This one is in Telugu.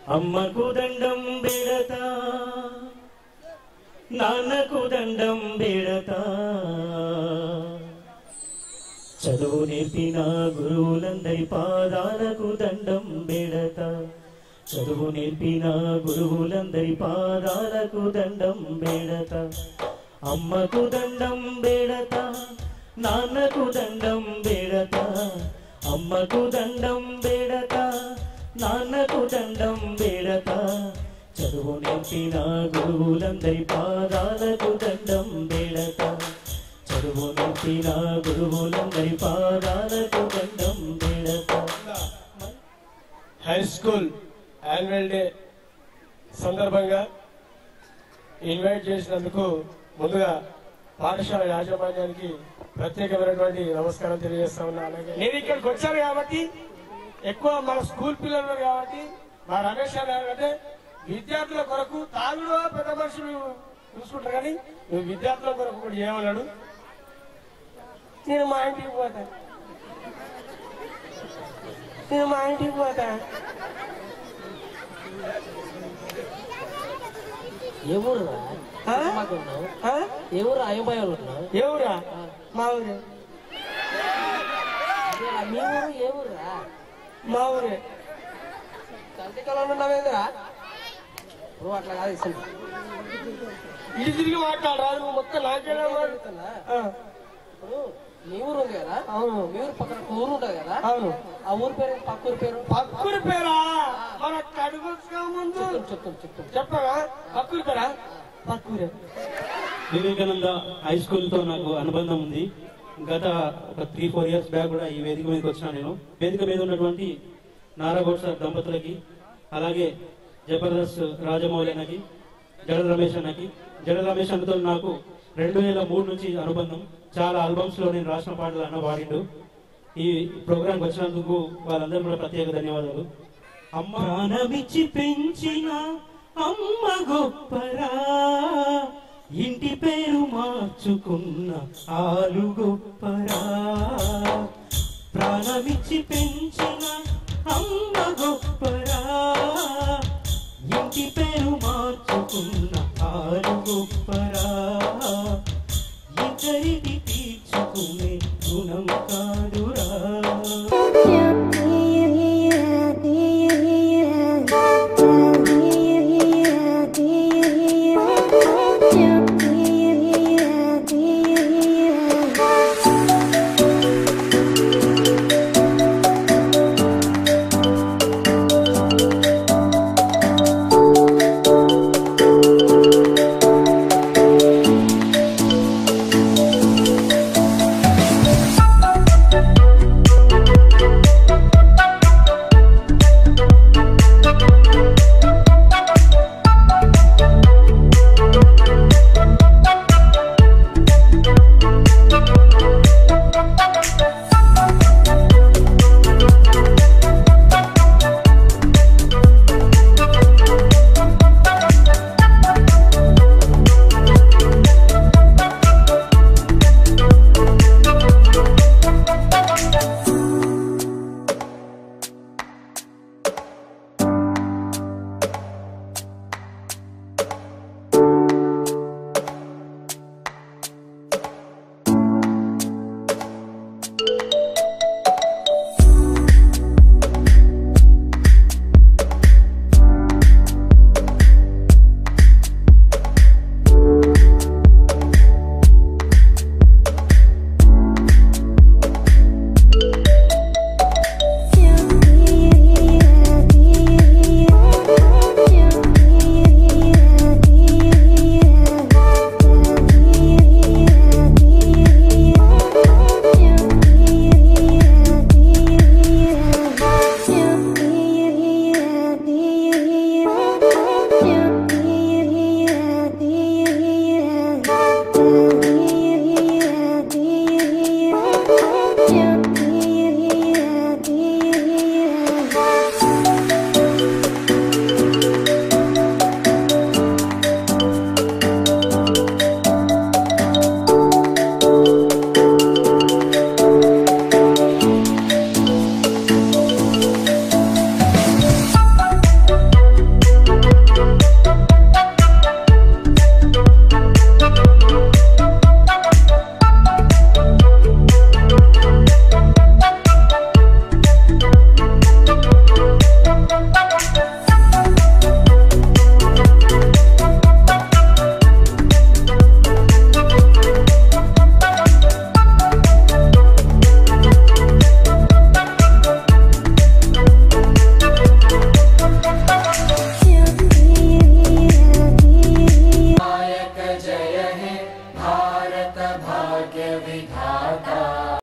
అమ్మకు దండం బెడతా నాన్నకు దండం బెడతా చదువు నేర్పిన గురువులందరి పాదాలకు దండం బెడతా చదువు నేర్పిన గురువులందరి పాదాలకు దండం బెడతా అమ్మకు దండం బెడతా నాన్నకు దండం బెడతా అమ్మకు దండం బెడతా నాన్నకు దండం బెడతా చదువు నేర్పిన గురువులందరి పాదాలకు దండం బెడతా చదువు నేర్పిన గురువులందరి పాదాలకు దండం బెడతా హై స్కూల్ యాన్యువల్ డే సందర్భంగా ఇన్వైట్ చేసినందుకు ముందుగా పాఠశాల యాజమాన్యానికి ప్రత్యేకమైనటువంటి నమస్కారం తెలియజేస్తా ఉన్నా అలాగే నేను ఇక్కడికి వచ్చాను కాబట్టి ఎక్కువ మన స్కూల్ పిల్లలు ఉన్నారు కాబట్టి మా రమేష్ గారు అంటే విద్యార్థుల కొరకు తాగుడు పెద్ద మనుషులు చూసుకుంటారు కానీ నువ్వు విద్యార్థుల కొరకు కూడా ఏమన్నాడు నేను మా ఇంటికి పోతా నేను మా ఇంటికి పోతా ఏ ఊరురా ఆ? మాకు ఉన్నావు ఆ? ఏ ఊరు అయోబాయి వాళ్ళు ఉన్నావు ఏ ఊరా మా ఊరే అదేరా, మీ ఊరు ఏ ఊరురా మా ఊరే కంటికలో ఉన్నావేందిరా నువ్వు అట్లా కాదు ఇస్తుంది ఇది తిరిగి మాట్లాడరాదు నువ్వు మొత్తం నాకేనా చెప్తున్నా. ఇప్పుడు మీ ఊరు ఉంది కదా అవును మీ ఊరు పక్కన ఒక ఊరు ఉంటది కదా అవును ఆ ఊరు పేరు ఏంటి? పక్క ఊరు పేరు పక్కుడి పేరా మన కడుగు ముందు చెప్తాం చెప్తాం చెప్పరా పక్కుడి పేరా పక్కూరే వివేకానంద హై స్కూల్ తో నాకు అనుబంధం ఉంది గత ఒక త్రీ ఫోర్ ఇయర్స్ బ్యాక్ కూడా ఈ వేదిక మీదకి వచ్చిన నేను వేదిక మీద ఉన్నటువంటి నారాగౌడ్ సార్ దంపతులకి అలాగే జబర్దస్త్ రాజమౌళి అన్నకి జడ రమేష్ అన్నకి జడ రమేష్ అన్నతో నాకు రెండు వేల మూడు నుంచి అనుబంధం చాలా ఆల్బమ్స్ లో నేను రాసిన పాటలు అన్న పాడిండు ఈ ప్రోగ్రాంకి వచ్చినందుకు వాళ్ళందరూ కూడా ప్రత్యేక ధన్యవాదాలు అమ్మ ప్రాణమిచ్చి పెంచిన అమ్మ గొప్పరా ఇంటి పేరు మార్చుకున్న ఆలు గొప్పరా ప్రాణమిచ్చి పెంచిన అమ్మ గొప్పరా ఇంటి పేరు మార్చుకున్న ఆలు గొప్పరా ఇద్దరిది తీర్చుకునే గుణం కాదురా